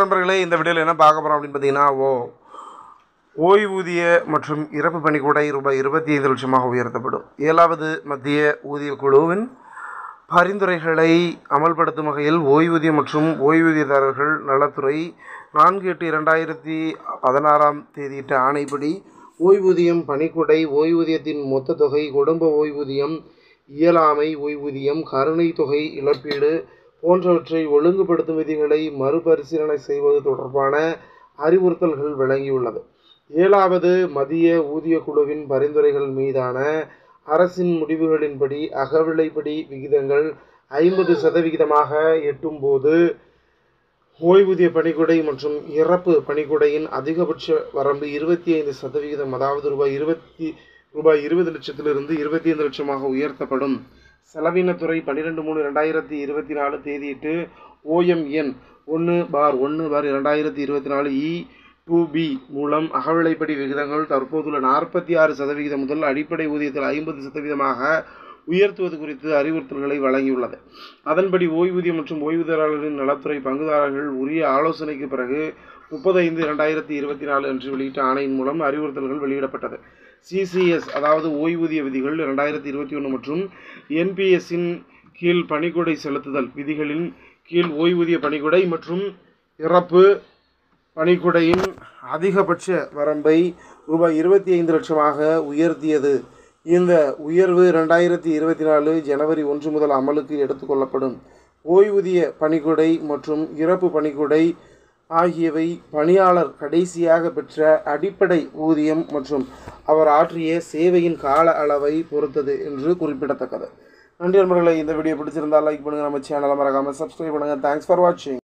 நண்பர்களே இந்த வீடியோவில் என்ன பார்க்க போகிறோம் அப்படின்னு பார்த்தீங்கன்னா ஓ ஓய்வூதிய மற்றும் இறப்பு பணிக்கூடை ரூபாய் இருபத்தி ஐந்து லட்சமாக உயர்த்தப்படும் ஏழாவது மத்திய ஊதிய குழுவின் பரிந்துரைகளை அமல்படுத்தும் வகையில் ஓய்வூதியம் மற்றும் ஓய்வூதியதாரர்கள் நலத்துறை நான்கு எட்டு இரண்டாயிரத்தி பதினாறாம் தேதியிட்ட ஆணைப்படி ஓய்வூதியம் பணிக்குடை ஓய்வூதியத்தின் மொத்த தொகை குடும்ப ஓய்வூதியம் இயலாமை ஓய்வூதியம் கருணை தொகை இழப்பீடு போன்றவற்றை ஒழுங்குபடுத்தும் விதிகளை மறுபரிசீலனை செய்வது தொடர்பான அறிவுறுத்தல்கள் வழங்கியுள்ளது ஏழாவது மத்திய ஊதிய குழுவின் பரிந்துரைகள் மீதான அரசின் முடிவுகளின்படி அகவிலைப்படி விகிதங்கள் ஐம்பது சதவிகிதமாக எட்டும்போது ஓய்வூதிய பணிக்குடை மற்றும் இறப்பு பணிக்குடையின் அதிகபட்ச வரம்பு இருபத்தி ஐந்து சதவிகிதம் அதாவது ரூபாய் இருபத்தி ரூபாய் இருபது லட்சத்திலிருந்து இருபத்தி ஐந்து லட்சமாக உயர்த்தப்படும் செலவினத்துறை பன்னிரெண்டு மூணு ரெண்டாயிரத்தி இருபத்தி நாலு தேதியிட்டு ஓஎம்என் ஒன்று பார் ஒன்று பார் இரண்டாயிரத்தி இருபத்தி நாலு இ டூ பி மூலம் அகவிலைப்படி விகிதங்கள் தற்போதுள்ள நாற்பத்தி ஆறு சதவிகிதம் முதல் அடிப்படை ஊதியத்தில் ஐம்பது சதவீதமாக உயர்த்துவது குறித்து அறிவுறுத்தல்களை வழங்கியுள்ளது அதன்படி ஓய்வூதியம் மற்றும் ஓய்வூதியர்களின் நலத்துறை பங்குதாரர்கள் உரிய ஆலோசனைக்கு பிறகு முப்பது ஐந்து இரண்டாயிரத்தி இருபத்தி நாலு அன்று வெளியிட்ட ஆணையின் மூலம் அறிவுறுத்தல்கள் வெளியிடப்பட்டது சிசிஎஸ் அதாவது ஓய்வூதிய விதிகள் இரண்டாயிரத்தி இருபத்தி ஒன்று மற்றும் என்பிஎஸ்ஸின் கீழ் பணிக்கொடை செலுத்துதல் விதிகளின் கீழ் ஓய்வூதிய பணிக்கொடை மற்றும் இறப்பு பணிக்குடையின் அதிகபட்ச வரம்பை ரூபாய் இருபத்தி ஐந்து லட்சமாக உயர்த்தியது இந்த உயர்வு ரெண்டாயிரத்தி இருபத்தி நாலு ஜனவரி ஒன்று முதல் அமலுக்கு எடுத்துக்கொள்ளப்படும் ஓய்வூதிய பணிக்குடை மற்றும் இறப்பு பணிக்குடை ஆகியவை பணியாளர் கடைசியாக பெற்ற அடிப்படை ஊதியம் மற்றும் அவர் ஆற்றிய சேவையின் கால அளவை பொறுத்தது என்று குறிப்பிடத்தக்கது நன்றி நண்பர்களே இந்த வீடியோ பிடிச்சிருந்தால் லைக் பண்ணுங்கள் நம்ம சேனலை மறக்காமல் சப்ஸ்கிரைப் பண்ணுங்கள் தேங்க்ஸ் ஃபார் வாட்சிங்